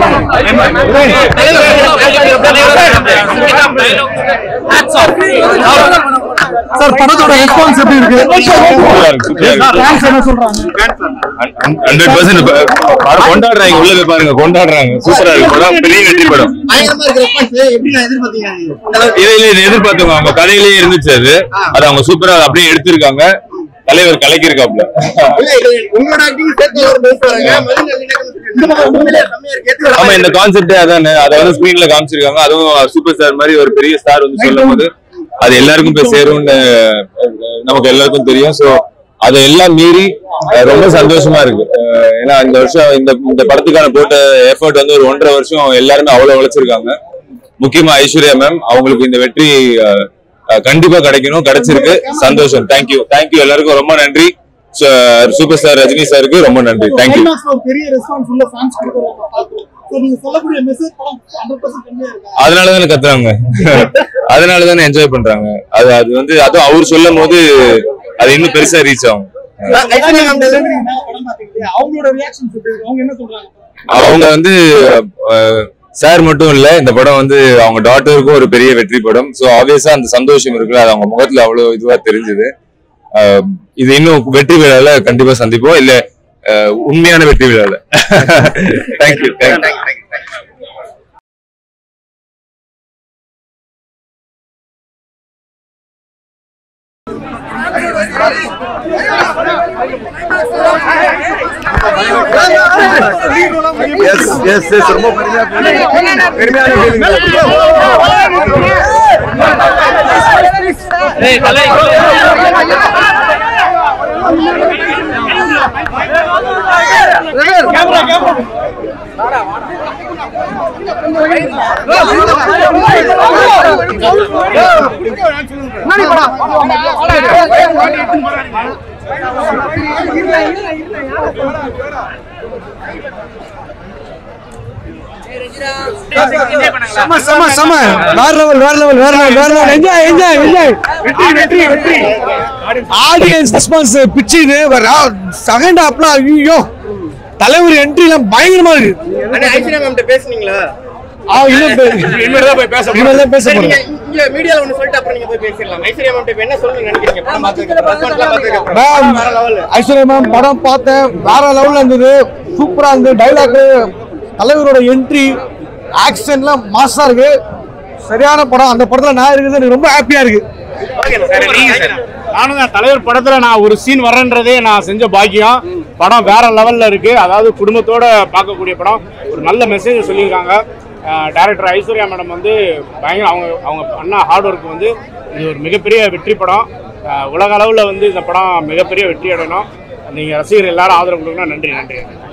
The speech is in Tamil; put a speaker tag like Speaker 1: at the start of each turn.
Speaker 1: சார் படத்தோட ரெஸ்பான்ஸ் எப்படி இருக்கு
Speaker 2: சூப்பரா இருக்கு, சூப்பரா இருக்கு.
Speaker 1: ஃபேன்ஸ் என்ன சொல்றாங்க
Speaker 2: ஹண்ட்ரட் பர்சன்ட் படம் கொண்டாடுறாங்க உள்ள போய் பாருங்க கொண்டாடுறாங்க சூப்பரா இருக்கு படம் பெரிய வெற்றி படம்
Speaker 3: பயங்கரமா இருக்கு ரெஸ்பான்ஸ் எப்படி நான் எதிர்பார்த்தீங்க நீங்க? இந்த அளவுக்கு.
Speaker 2: இதை இதை எதிர்பார்த்தவங்க அவங்க கதையிலேயே இருந்துச்சு அது அது அவங்க சூப்பரா அப்படியே எடுத்திருக்காங்க தலைவர் கலக்கியிருக்காப்ல
Speaker 3: இல்ல, இது உங்களோட acting சேர்த்து ஒரு பேசுறாங்க. மதியம் நல்லிணக்கம் உண்மையிலேயே செம்மையா இருக்கு. ஏத்துக்கிற
Speaker 2: ஆமா
Speaker 3: மாதிரி
Speaker 2: இந்த கான்செப்டே அதானே அதை வந்து ஸ்கிரீன்ல காமிச்சிருக்காங்க அதுவும் சூப்பர் ஸ்டார் மாதிரி ஒரு பெரிய ஸ்டார் வந்து சொல்லும் போது அது எல்லாருக்கும் போய் சேரும்னு அஹ், நமக்கு எல்லாருக்கும் தெரியும் சோ அதை எல்லாம் மீறி அஹ், ரொம்ப சந்தோஷமா இருக்கு அஹ், ஏன்னா இந்த வருஷம் இந்த இந்த படத்துக்கான போட்ட எஃபர்ட் வந்து ஒரு ஒன்றரை வருஷம் எல்லாருமே அவ்வளவு உழைச்சிருக்காங்க முக்கியமா ஐஸ்வர்யா மேம் அவங்களுக்கு இந்த வெற்றி அஹ், அஹ், கண்டிப்பா கிடைக்கணும் கிடைச்சிருக்கு சந்தோஷம் தேங்க்யூ தேங்க்யூ எல்லாருக்கும் ரொம்ப நன்றி சூப்பர் ஸ்டார் ரஜினி சாருக்கு ரொம்ப நன்றி தேங்க்யூ
Speaker 1: கிளைமாக்ஸ்ல ஒரு பெரிய ரெஸ்பான்ஸ் உள்ள ஃபேன்ஸ் கொடுக்குறாங்க பார்க்கிறோம் So, நீங்க சொல்லக்கூடிய மெசேஜ் படம் 100% கம்மியா இருக்கு
Speaker 2: அதனால தானே கத்துறாங்க அதனால தானே என்ஜாய் பண்றாங்க அது அது வந்து அதுவும் அவர் சொல்லும் போது அது இன்னும் பெருசா ரீச் ஆகும்
Speaker 3: ஐஸ்வர்யா மேம்
Speaker 1: மேல படம் பாத்தீங்க இல்லையா? அவங்களோட ரியாக்ஷன்ஸ் எப்படி இருக்கு? அவங்க என்ன சொல்றாங்க
Speaker 2: அவங்க வந்து சார் மட்டும் இல்ல இந்த படம் வந்து அவங்க டாட்டருக்கும் ஒரு பெரிய வெற்றி படம் சோ ஆப்வியஸா அந்த சந்தோஷம் இருக்குல்ல அது அவங்க முகத்துல அவ்வளவு இதுவா தெரிஞ்சது இது இன்னும் வெற்றி விழால கண்டிப்பா சந்திப்போம் இல்ல அஹ், உண்மையான வெற்றி விழால thank you thank you
Speaker 4: yes yes yes ரொம்ப பெருமையா பெருமையான
Speaker 1: செம செம செம வேற லெவல் வேற லெவல் வேற லெவல் வேற லெவல் என்ஜாய் என்ஜாய் என்ஜாய் வெற்றி வெற்றி வெற்றி ஆடியன்ஸ் ரெஸ்பான்ஸ் பிச்சுது செகண்ட் ஹாப்லாம் ஐயோ தலைவர் என்ட்ரி எல்லாம் பயங்கரமா இருக்கு
Speaker 3: அண்ணா, ஐஸ்வர்யா மேம் கிட்ட பேசுனீங்களா
Speaker 1: ஆ இன்னும் பே- இனிமேல் தான் பேச
Speaker 3: சரி,
Speaker 1: போறோம்
Speaker 3: நீங்க இங்க மீடியால ஒண்ணு சொல்லிட்டு அப்புறம் நீங்க போய் பேசிடலாம் ஐஸ்வர்யா மேம் இப்ப என்ன சொல்லணும்னு நினைக்கிறீங்க படம் பார்த்ததுக்கு அப்புறம், response எல்லாம் பார்த்ததுக்கு அப்புறம்.
Speaker 1: மேம்
Speaker 3: வேற level.
Speaker 1: ஐஸ்வர்யா மேம் படம் பார்த்தேன் வேற லெவல்ல இருந்தது சூப்பரா இருந்தது டைலாக் தலைவரோட என்ட்ரி ஆக்ஷன்லாம் மாசா இருக்கு சரியான படம் அந்த படத்துல நான் இருக்குது எனக்கு ரொம்ப ஹாப்பியா இருக்கு
Speaker 5: நானும் தான் தலைவர் படத்துல நான் ஒரு சீன் வரேன்றதே நான் செஞ்ச பாக்கியம் படம் வேற லெவல்ல இருக்கு அதாவது குடும்பத்தோட பார்க்கக்கூடிய படம் ஒரு நல்ல மெசேஜ் சொல்லியிருக்காங்க டைரக்டர் ஐஸ்வர்யா மேடம் வந்து பயங்கர அவங்க அவங்க அண்ணா ஹார்ட் ஒர்க் வந்து இது ஒரு மிகப்பெரிய வெற்றி படம் அஹ் உலக அளவில் வந்து இந்த படம் மிகப்பெரிய வெற்றி அடையணும் நீங்கள் ரசிகர் எல்லாரும் ஆதரவு கொடுக்கணும் நன்றி நன்றி